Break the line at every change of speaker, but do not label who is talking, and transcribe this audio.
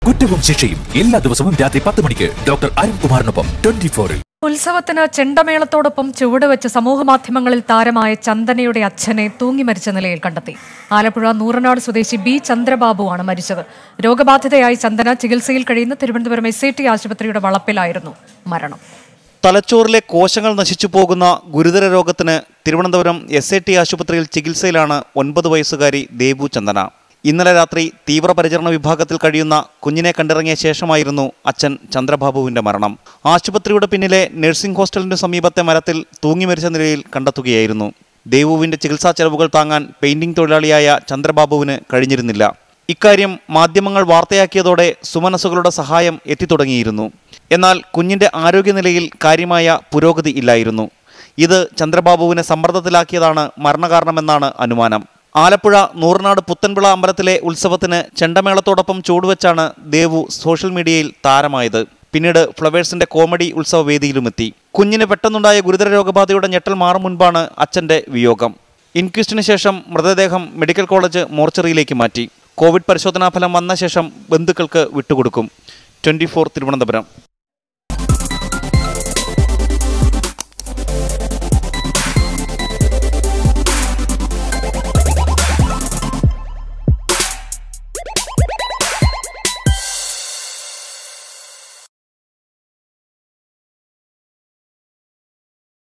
കുറ്റവും ശിക്ഷയും എല്ലാ ദിവസവും രാത്രി പത്ത് മണിക്ക് ഡോക്ടർ അരുൺകുമാറിനൊപ്പം ട്വന്റി ഫോറിൽ
ഉത്സവത്തിന് ചെണ്ടമേളത്തോടൊപ്പം ചുവടുവെച്ച് സമൂഹമാധ്യമങ്ങളിൽ താരമായ ചന്ദനയുടെ അച്ഛനെ തൂങ്ങി മരിച്ച നിലയിൽ കണ്ടെത്തി ആലപ്പുഴ നൂറനാട് സ്വദേശി ബി ചന്ദ്രബാബുവാണ് മരിച്ചത് രോഗബാധിതയായി ചന്ദന ചികിത്സയിൽ കഴിയുന്ന തിരുവനന്തപുരം എസ് ടി ആശുപത്രിയുടെ വളപ്പിലായിരുന്നു മരണം
തലച്ചോറിലെ കോശങ്ങൾ നശിച്ചു പോകുന്ന ഗുരുതര രോഗത്തിന് തിരുവനന്തപുരം എസ് എ ടി ആശുപത്രിയിൽ ചികിത്സയിലാണ് ഒൻപത് വയസ്സുകാരി ദേവു ചന്ദന ഇന്നലെ രാത്രി തീവ്രപരിചരണ വിഭാഗത്തിൽ കഴിയുന്ന കുഞ്ഞിനെ കണ്ടിറങ്ങിയ ശേഷമായിരുന്നു അച്ഛൻ ചന്ദ്രബാബുവിന്റെ മരണം ആശുപത്രിയുടെ പിന്നിലെ നഴ്സിംഗ് ഹോസ്റ്റലിനു സമീപത്തെ മരത്തിൽ തൂങ്ങി മരിച്ച നിലയിൽ കണ്ടെത്തുകയായിരുന്നു ദേവുവിന്റെ ചികിത്സാ ചെലവുകൾ താങ്ങാൻ പെയിന്റിംഗ് തൊഴിലാളിയായ ചന്ദ്രബാബുവിന് കഴിഞ്ഞിരുന്നില്ല ഇക്കാര്യം മാധ്യമങ്ങൾ വാർത്തയാക്കിയതോടെ സുമനസ്സുകളുടെ സഹായം എത്തിത്തുടങ്ങിയിരുന്നു എന്നാൽ കുഞ്ഞിന്റെ ആരോഗ്യനിലയിൽ കാര്യമായ പുരോഗതി ഇല്ലായിരുന്നു ഇത് ചന്ദ്രബാബുവിനെ സമ്മർദ്ദത്തിലാക്കിയതാണ് മരണകാരണമെന്നാണ് അനുമാനം ആലപ്പുഴ നൂറിനാട് പുത്തൻപിള അമ്പലത്തിലെ ഉത്സവത്തിന് ചെണ്ടമേളത്തോടൊപ്പം ചൂടുവെച്ചാണ് ദേവു സോഷ്യൽ മീഡിയയിൽ താരമായത് പിന്നീട് ഫ്ലവേഴ്സിന്റെ കോമഡി ഉത്സവ വേദിയിലുമെത്തി കുഞ്ഞിന് പെട്ടെന്നുണ്ടായ ഗുരുതര രോഗബാധയുടെ ഞെട്ടൽ മാറും മുൻപാണ് അച്ഛന്റെ വിയോഗം ഇൻക്വസ്റ്റിന് ശേഷം മൃതദേഹം മെഡിക്കൽ കോളേജ് മോർച്ചറിയിലേക്ക് മാറ്റി കോവിഡ് പരിശോധനാ ഫലം വന്ന ശേഷം ബന്ധുക്കൾക്ക് വിട്ടുകൊടുക്കും ട്വന്റി തിരുവനന്തപുരം